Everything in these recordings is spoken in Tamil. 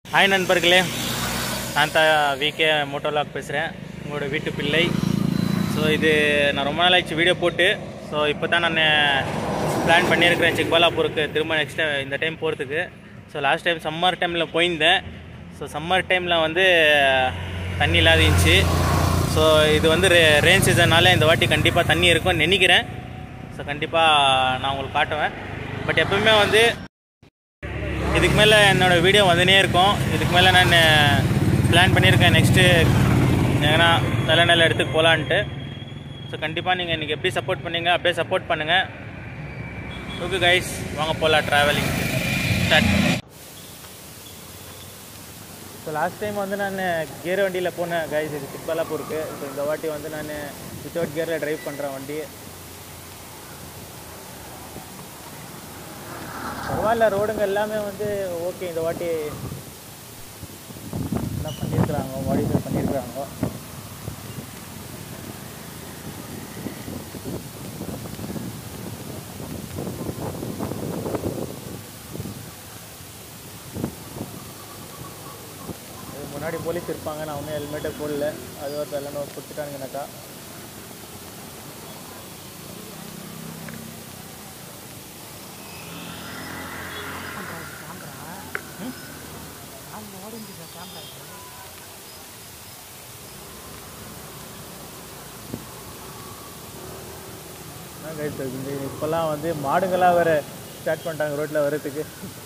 ஹாய் நண்பர்களே நான் தான் விகே மோட்டோலாக் பேசுகிறேன் உங்களோட வீட்டு பிள்ளை ஸோ இது நான் ரொம்ப நாள் ஆச்சு வீடியோ போட்டு ஸோ இப்போ தான் நான் பிளான் பண்ணியிருக்கிறேன் சிக்பாலாப்பூருக்கு திரும்ப நெக்ஸ்ட் இந்த டைம் போகிறதுக்கு ஸோ லாஸ்ட் டைம் சம்மர் டைமில் போயிருந்தேன் ஸோ சம்மர் டைமில் வந்து தண்ணி இல்லாத இருந்துச்சு ஸோ இது வந்து ரே ரெயின் சீசனால் இந்த வாட்டி கண்டிப்பாக தண்ணி இருக்கும்னு நினைக்கிறேன் ஸோ கண்டிப்பாக நான் உங்களுக்கு காட்டுவேன் பட் எப்பவுமே வந்து இதுக்கு மேலே என்னோடய வீடியோ வந்துனே இருக்கும் இதுக்கு மேலே நான் பிளான் பண்ணியிருக்கேன் நெக்ஸ்ட்டு எங்கன்னா நல்ல நல்ல இடத்துக்கு போகலான்ட்டு ஸோ கண்டிப்பாக நீங்கள் இன்றைக்கி எப்படி சப்போர்ட் பண்ணீங்க அப்படியே சப்போர்ட் பண்ணுங்கள் ஓகே கைஸ் வாங்க போகலாம் travelling start so last time வந்து நான் கியர் வண்டியில் போனேன் கைஸ் இது சிக்பாலாப்பூருக்கு ஸோ இந்த வாட்டி வந்து நான் வித்தவுட் கியரில் ட்ரைவ் பண்ணுறேன் வண்டி பரவாயில்ல ரோடுங்க எல்லாமே வந்து ஓகே இந்த வாட்டி எல்லாம் பண்ணியிருக்கிறாங்க மாடிஃபை பண்ணியிருக்கிறாங்க இது முன்னாடி போலீஸ் இருப்பாங்க நான் ஒன்றும் ஹெல்மெட்டே போடல அது ஒரு எல்லாம் கொடுத்துட்டானுங்கனாக்கா என்ன கைஸ் இந்த இப்போல்லாம் வந்து மாடுங்களாம் வேறு ஸ்டார்ட் பண்ணிட்டாங்க ரோட்டில் வர்றதுக்கு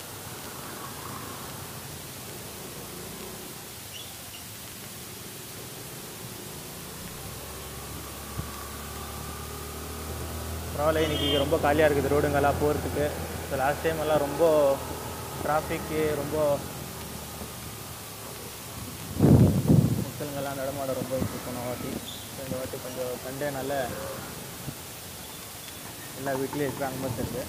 பரவாயில்ல இன்னைக்கு ரொம்ப காலியாக இருக்குது ரோடுங்கெல்லாம் போகிறதுக்கு ஸோ லாஸ்ட் டைம் எல்லாம் ரொம்ப டிராஃபிக்கு ரொம்ப மக்களுங்கெல்லாம் நடமாட ரொம்ப இது போன வாட்டி ஸோ இந்த வாட்டி கொஞ்சம் சண்டேனால எல்லா வீட்லேயும் இருக்கிறாங்க மாதிரி தெரியுது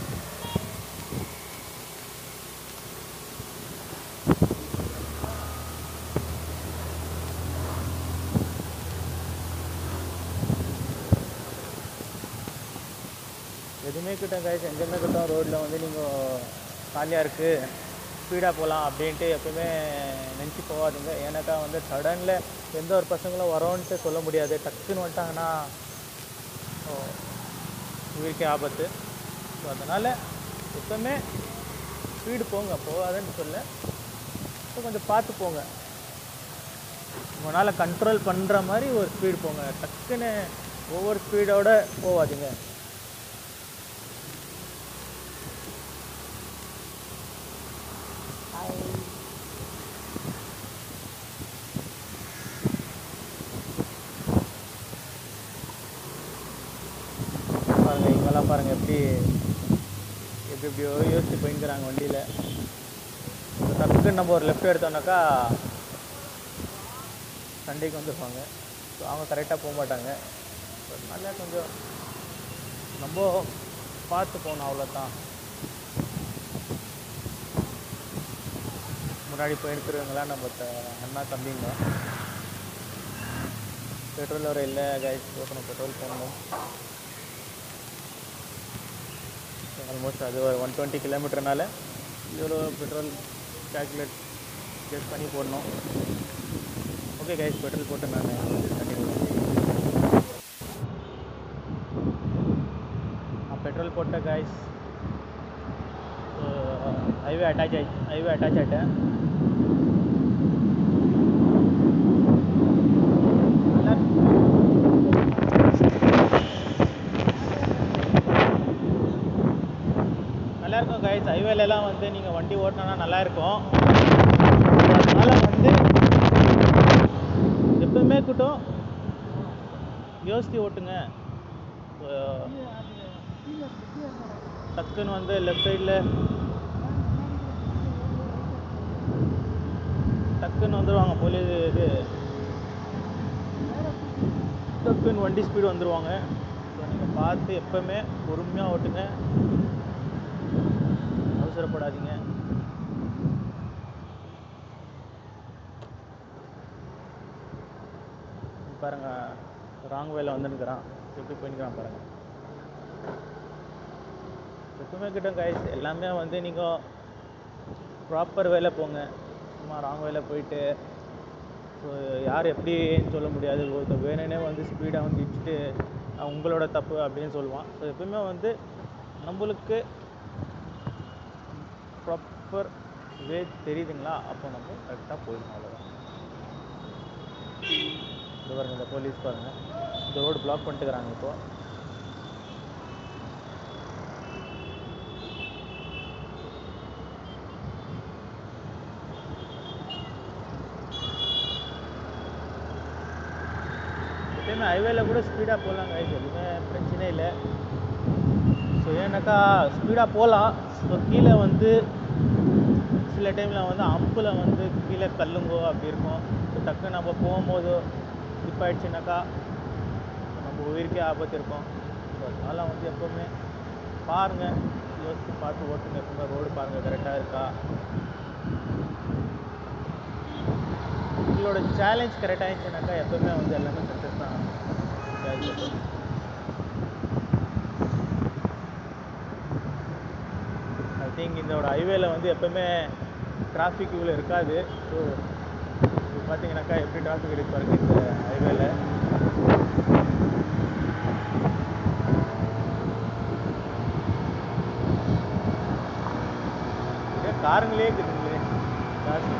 எதுவுமே கிட்டோம் கைஸ் எங்கேயுமே கிட்டோம் ரோட்டில் வந்து நீங்கள் காலியாக இருக்குது ஸ்பீடாக போகலாம் அப்படின்ட்டு எப்பவுமே நினச்சி போகாதீங்க ஏன்னாக்கா வந்து சடனில் எந்த ஒரு பசங்களும் வரோன்ட்டு சொல்ல முடியாது டக்குன்னு வந்துட்டாங்கன்னா ஓ, உயிருக்கே ஆபத்து ஸோ அதனால் எப்பவுமே ஸ்பீடு போங்க போகாதுன்னு சொல்ல ஸோ கொஞ்சம் பார்த்து போங்க உங்களால் கண்ட்ரோல் பண்ணுற மாதிரி ஒரு ஸ்பீடு போங்க டக்குன்னு ஒவ்வொரு ஸ்பீடோட போகாதீங்க பாருங்க இவங்கெல்லாம் பாருங்க எப்படி எப்படி எப்படியோ யோசிச்சு போயிருக்கிறாங்க வண்டியில் டக்குன்னு நம்ம ஒரு லெஃப்ட் எடுத்தோம்னாக்கா சண்டைக்கு வந்துருப்பாங்க ஸோ அவங்க கரெக்டாக போக மாட்டாங்க ஸோ அதனால கொஞ்சம் நம்ம பார்த்து போகணும் அவ்வளோதான் முன்னாடி போயிருக்கிறவங்களாம் நம்ம த- அண்ணா தம்பிங்க பெட்ரோல் வர இல்லை கைஸ் போகணும் பெட்ரோல் போடணும் ஆல்மோஸ்ட் அது ஒரு ஒன் டுவெண்ட்டி கிலோமீட்டர்னால இவ்வளோ பெட்ரோல் கேல்குலேட் கெஸ் பண்ணி போடணும் ஓகே கைஸ் பெட்ரோல் போட்டு நான் கண்டினியூ நான் பெட்ரோல் போட்ட கைஸ் ஹைவே அட்டாச் ஆகி ஹைவே அட்டாச் ஆகிட்டேன் நல்லா இருக்கும் கைஸ் ஹைவேலலாம் வந்து நீங்கள் வண்டி ஓட்டினா நல்லா இருக்கும் அதனால் வந்து எப்பவுமே கூட்டம் யோசித்து ஓட்டுங்க இப்போ டக்குன்னு வந்து லெஃப்ட் சைடில் டக்குன்னு வந்துடுவாங்க போலீஸ் இது டக்குன்னு வண்டி ஸ்பீடு வந்துடுவாங்க ஸோ நீங்கள் பார்த்து எப்பவுமே பொறுமையாக ஓட்டுங்க அவசரப்படாதீங்க பாருங்க ராங் வேல வந்துருக்கிறான் எப்படி போயின்னுக்கிறான் பாருங்க எப்பவுமே கிட்ட கைஸ் எல்லாமே வந்து நீங்கள் ப்ராப்பர் வேலை போங்க சும்மா ராங் வேல போயிட்டு ஸோ யார் எப்படின்னு சொல்ல முடியாது ஒருத்தர் வேணுனே வந்து ஸ்பீடாக வந்து இடிச்சுட்டு "அஹ் உங்களோட தப்பு அப்படின்னு சொல்லுவான் ஸோ எப்பவுமே வந்து நம்மளுக்கு ப்ராப்பர் வே தெரியுதுங்களா அப்போ நம்ம கரெக்டாக போயிடணும் அவ்வளோதான் இது பாருங்க இந்த போலீஸ் பாருங்க இந்த ரோடு பிளாக் பண்ணிட்டுக்கிறாங்க இப்போ எப்பயுமே ஹைவேல கூட ஸ்பீடாக போகலாம் கைஸ் எதுவுமே பிரச்சனை இல்லை ஸோ ஏன்னாக்கா ஸ்பீடாக போகலாம் ஸோ கீழே வந்து சில டைமில் வந்து அம்பில் வந்து கீழே கல்லுங்கோ அப்படி இருக்கும் ஸோ டக்குன்னு நம்ம போகும்போது ஸ்லிப் ஆயிடுச்சுனாக்கா நம்ம உயிருக்கே ஆபத்து இருக்கும் ஸோ அதனால் வந்து எப்போவுமே பாருங்கள் யோசித்து பார்த்து ஓட்டுங்க எப்பவுமே ரோடு பாருங்கள் கரெக்டாக இருக்கா உங்களோட சேலஞ்ச் கரெக்டாக இருந்துச்சுனாக்கா எப்பவுமே வந்து எல்லாமே சக்ஸஸ் தான் ஆகும். ஐ திங்க் இதோட ஹைவேல வந்து எப்பவுமே டிராஃபிக் இவ்வளோ இருக்காது ஸோ இப்போ பார்த்தீங்கன்னாக்கா எப்படி டிராஃபிக் இருக்கு பாருங்க இந்த ஹைவேல காருங்களே இருக்குதுங்களே ஜாஸ்தி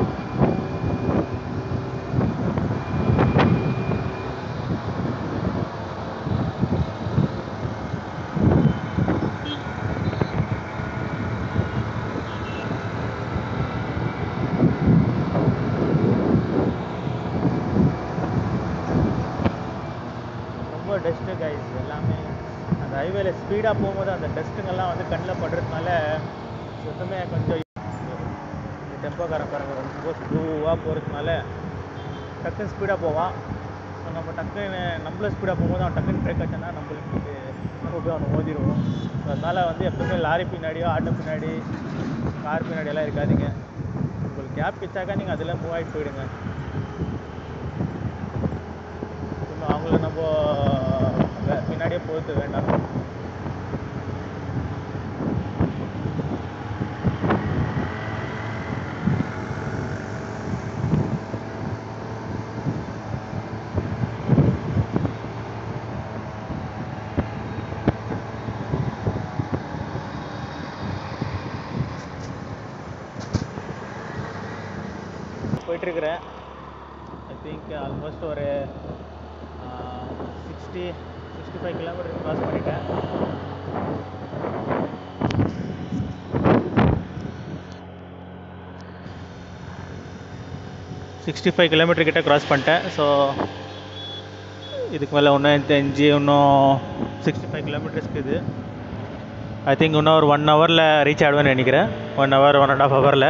ரொம்ப டஸ்ட்டு கைஸ் எல்லாமே அந்த ஹைவேல ஸ்பீடாக போகும்போது அந்த டஸ்ட்டுங்கெல்லாம் வந்து கண்ணில் படுறதுனால சுத்தமே கொஞ்சம் இந்த டெம்போக்காரன் பாருங்க ரொம்ப ஸ்லோவாக போகிறதுனால டக்குன்னு ஸ்பீடாக போவான் ஸோ நம்ம டக்குன்னு நம்மளும் ஸ்பீடாக போகும்போது அவன் டக்குன்னு பிரேக் ஆச்சுன்னா நம்மளுக்கு நம்ம போய் அவனை மோதிடுவோம் ஸோ அதனால் வந்து எப்பவுமே லாரி பின்னாடியோ ஆட்டோ பின்னாடி கார் பின்னாடி எல்லாம் இருக்காதீங்க உங்களுக்கு கேப் கிச்சாக்கா நீங்கள் அதில் மூவ் ஆகிட்டு போயிடுங்க இன்னும் அவங்கள நம்ம வே- பின்னாடியே போகிறது வேண்டாம் போயிட்டுருக்கிறேன் ஐ திங்க் ஆல்மோஸ்ட் ஒரு sixty sixty five kilometre cross பண்ணிட்டேன் சிக்ஸ்டி ஃபைவ் கிலோமீட்டர் கிட்ட கிராஸ் பண்ணிட்டேன் ஸோ இதுக்கு மேலே இன்னும் எனக்கு தெரிஞ்சு இன்னும் சிக்ஸ்டி ஃபைவ் கிலோமீட்டர்ஸ்க்கு இது ஐ திங்க் இன்னும் ஒரு ஒன் ஹவரில் ரீச் ஆகிடுவேன்னு நினைக்கிறேன் one hour one and half ஹவரில்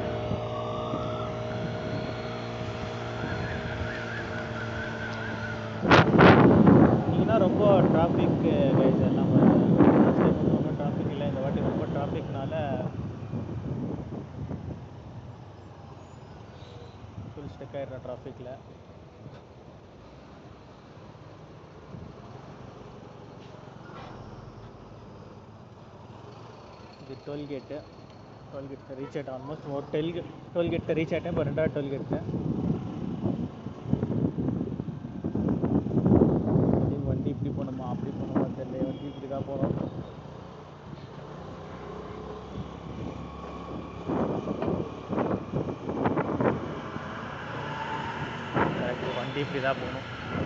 இன்னைக்குனா ரொம்ப டிராஃபிக் கைஸ் எல்லாம் லாஸ்ட் டைம் வந்து ஒன்றும் டிராஃபிக் இல்லை இந்த வாட்டி ரொம்ப டிராஃபிக்னால ஃபுல் ஸ்டெக் ஆயிடுறேன் டிராஃபிக்கில் இது டோல்கேட்டு டோல்கேட் ரீச் ஆகிட்டேன் ஆல்மோஸ்ட் ஒரு டெல்கே டோல்கேட்டை ரீச் ஆகிட்டேன் இப்போ ரெண்டாவது டோல்கேட்டு இது வண்டி இப்படி போகணுமா அப்படி போகணுமா தெரியல வண்டி இப்படி தான் போகிறோம் வண்டி இப்படி தான் போகணும்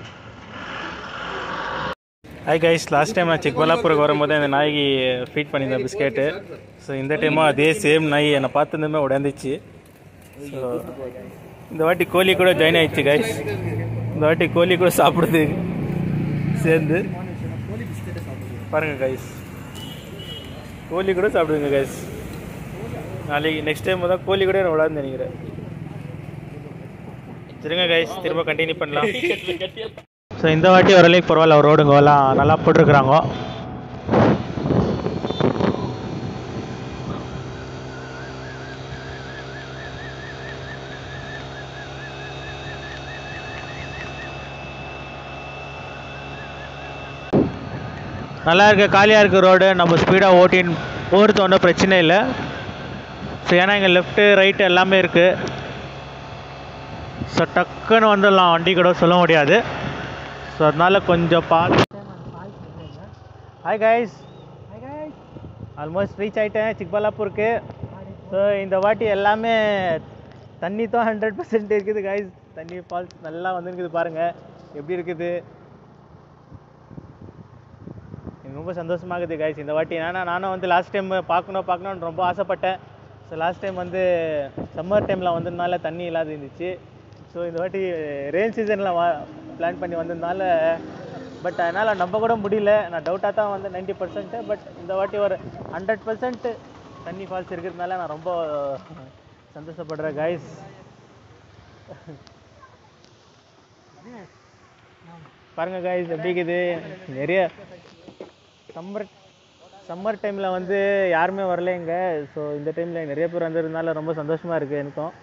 ஹாய் கைஸ் லாஸ்ட் டைம் நான் சிக்பல்லாப்பூருக்கு வரும்போது அந்த நாய்க்கு ஃபீட் பண்ணியிருந்தேன் பிஸ்கெட்டு ஸோ இந்த டைமும் அதே சேம் நாய் என்னை பார்த்துருந்துமே உடந்துச்சு ஸோ இந்த வாட்டி கோழி கூட ஜாயின் ஆயிடுச்சு கைஸ் இந்த வாட்டி கோழி கூட சாப்பிடுது சேர்ந்து பாருங்க கைஸ் கோழி கூட சாப்பிடுங்க கைஸ் நாளைக்கு நெக்ஸ்ட் டைம் தான் கோழி கூட என்ன விடாதுன்னு நினைக்கிறேன் சரிங்க கைஸ் திரும்ப கண்டினியூ பண்ணலாம் ஸோ இந்த வாட்டி ஓரளவுக்கு பரவாயில்ல ரோடுங்க எல்லாம் நல்லா போட்டிருக்கிறாங்க நல்லா இருக்கு காலியாக இருக்கு ரோடு நம்ம ஸ்பீடாக ஓட்டின்னு போகிறது ஒன்றும் பிரச்சனை இல்லை ஸோ ஏன்னா இங்கே லெஃப்ட்டு ரைட்டு எல்லாமே இருக்குது ஸோ டக்குன்னு வந்துடலாம் வண்டி கூட சொல்ல முடியாது ஸோ அதனால் கொஞ்சம் பார்த்து ஹாய் கைஸ் ஆல்மோஸ்ட் ரீச் ஆகிட்டேன் சிக்பல்லாப்பூருக்கு ஸோ இந்த வாட்டி எல்லாமே தண்ணி தான் ஹண்ட்ரட் பர்சன்ட் இருக்குது கைஸ் தண்ணி ஃபால்ஸ் நல்லா வந்துருக்குது பாருங்கள் எப்படி இருக்குது எனக்கு ரொம்ப சந்தோஷமாக இருக்குது கைஸ் இந்த வாட்டி ஏன்னா நானும் வந்து லாஸ்ட் டைம் பார்க்கணும் பார்க்கணும்னு ரொம்ப ஆசைப்பட்டேன் ஸோ லாஸ்ட் டைம் வந்து சம்மர் டைமில் வந்ததுனால தண்ணி இல்லாத இருந்துச்சு ஸோ இந்த வாட்டி ரெயின் சீசனில் வா பிளான் பண்ணி வந்ததுனால பட் அதனால் நம்ப கூட முடியல நான் டவுட்டாக தான் வந்து நைன்ட்டி பர்சன்ட்டு பட் இந்த வாட்டி ஒரு ஹண்ட்ரட் பர்சன்ட் தண்ணி ஃபால்ஸ் இருக்கிறதுனால நான் ரொம்ப சந்தோஷப்படுறேன் கைஸ் பாருங்க கைஸ் எப்படி இருக்குது நிறைய சம்மர் சம்மர் டைமில் வந்து யாருமே வரல இங்கே ஸோ இந்த டைமில் நிறைய பேர் வந்ததுனால ரொம்ப சந்தோஷமாக இருக்குது எனக்கும்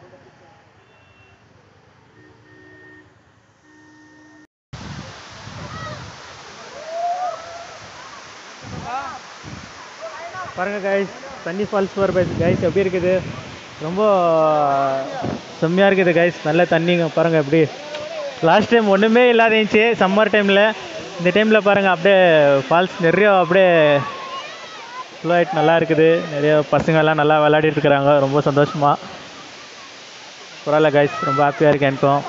பாருங்க கைஸ் தண்ணி ஃபால்ஸ் வர கைஸ் எப்படி இருக்குது ரொம்ப செம்மையாக இருக்குது கைஸ் நல்ல தண்ணிங்க பாருங்கள் எப்படி லாஸ்ட் டைம் ஒன்றுமே இல்லாத இருந்துச்சு சம்மர் டைமில் இந்த டைமில் பாருங்கள் அப்படியே ஃபால்ஸ் நிறைய அப்படியே ஃப்ளோ ஆகிட்டு நல்லா இருக்குது நிறைய பசங்கள்லாம் நல்லா விளையாடிட்டு இருக்கிறாங்க ரொம்ப சந்தோஷமாக பரவாயில்ல கைஸ் ரொம்ப ஹாப்பியாக இருக்கு எனக்கும்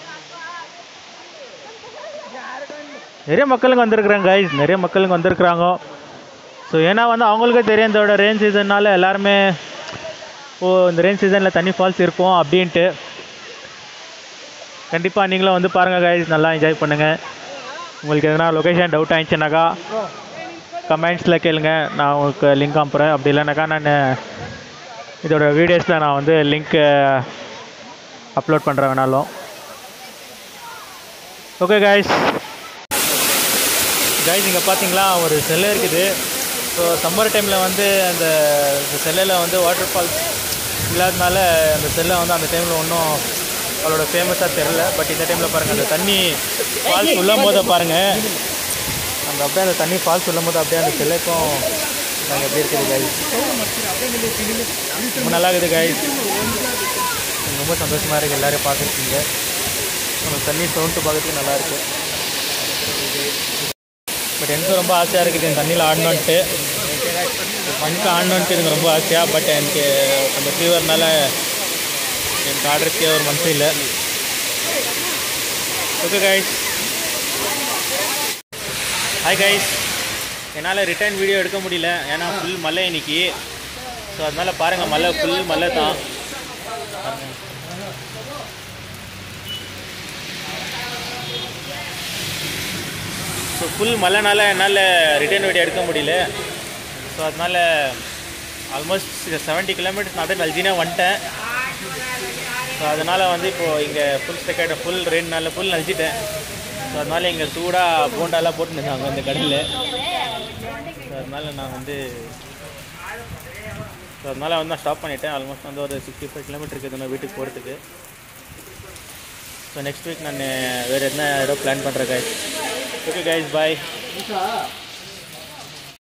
நிறைய மக்களுங்க வந்திருக்குறாங்க கைஸ் நிறைய மக்களுங்க வந்திருக்கிறாங்க ஸோ ஏன்னா வந்து அவங்களுக்கே தெரியும் இதோட ரெயின் சீசன்னால எல்லாருமே ஓ இந்த ரெயின் சீசனில் தண்ணி ஃபால்ஸ் இருக்கும் அப்படின்ட்டு கண்டிப்பாக நீங்களும் வந்து பாருங்கள் கைஸ் நல்லா என்ஜாய் பண்ணுங்கள் உங்களுக்கு எதனா லொக்கேஷன் டவுட் ஆயிடுச்சுனாக்கா கமெண்ட்ஸில் கேளுங்க நான் உங்களுக்கு லிங்க் அனுப்புகிறேன் அப்படி இல்லைனாக்கா நான் இதோட வீடியோஸில் நான் வந்து லிங்க் அப்லோட் பண்ணுறேன் வேணாலும் ஓகே கைஸ் கைஸ் இங்கே பார்த்தீங்களா ஒரு செல்லை இருக்குது ஸோ சம்மர் டைமில் வந்து அந்த செல்லில் வந்து வாட்டர் ஃபால்ஸ் இல்லாதனால அந்த செல்லை வந்து அந்த டைமில் ஒன்றும் அவளோட ஃபேமஸாக தெரில பட் இந்த டைமில் பாருங்கள் அந்த தண்ணி ஃபால்ஸ் உள்ளம் போதை பாருங்கள் அந்த அப்படியே அந்த தண்ணி ஃபால்ஸ் உள்ளம் போது அப்படியே அந்த செல்லைக்கும் நாங்கள் எப்படி இருக்குது கைஸ் ரொம்ப நல்லா இருக்குது கைஸ் ரொம்ப சந்தோஷமாக இருக்குது எல்லோரும் பார்த்துருக்கீங்க அந்த தண்ணி சவுண்டு பார்க்கறதுக்கு நல்லா இருக்குது பட் எனக்கு ரொம்ப ஆசையாக இருக்குது இந்த தண்ணியில் ஆடணுன்ட்டு மண்ணுக்கு ஆடணுன்ட்டு எனக்கு ரொம்ப ஆசையாக பட் எனக்கு அந்த ஃபீவர்னால எனக்கு ஆடுறதுக்கே ஒரு மனசு இல்லை ஓகே கைஸ் ஹாய் கைஸ் என்னால் ரிட்டர்ன் வீடியோ எடுக்க முடியல ஏன்னா ஃபுல் மழை இன்னைக்கு ஸோ அதனால் பாருங்கள் மழை ஃபுல் மழை தான் ஸோ ஃபுல் மழைனால என்னால் ரிட்டர்ன் வீடியோ எடுக்க முடியல ஸோ அதனால் ஆல்மோஸ்ட் செவன்ட்டி கிலோமீட்டர்ஸ் நான் அப்படியே நல்ஜினா வந்துட்டேன் ஸோ அதனால் வந்து இப்போது இங்கே ஃபுல் ஸ்டெக்காய்ட ஃபுல் ரெயின்னால ஃபுல் நல்ஜிட்டேன் ஸோ அதனால் இங்கே சூடாக போண்டாலாம் போட்டுருந்தாங்க அந்த கடையில் ஸோ அதனால் நான் வந்து ஸோ அதனால் வந்து நான் ஸ்டாப் பண்ணிட்டேன் ஆல்மோஸ்ட் வந்து ஒரு சிக்ஸ்டி ஃபைவ் கிலோமீட்டர் இருக்குது நான் வீட்டுக்கு போகிறதுக்கு ஸோ நெக்ஸ்ட் வீக் நான் வேறு என்ன ஏதோ பிளான் பண்ணுறேன் கைஸ் ஓகே கைஸ் பாய்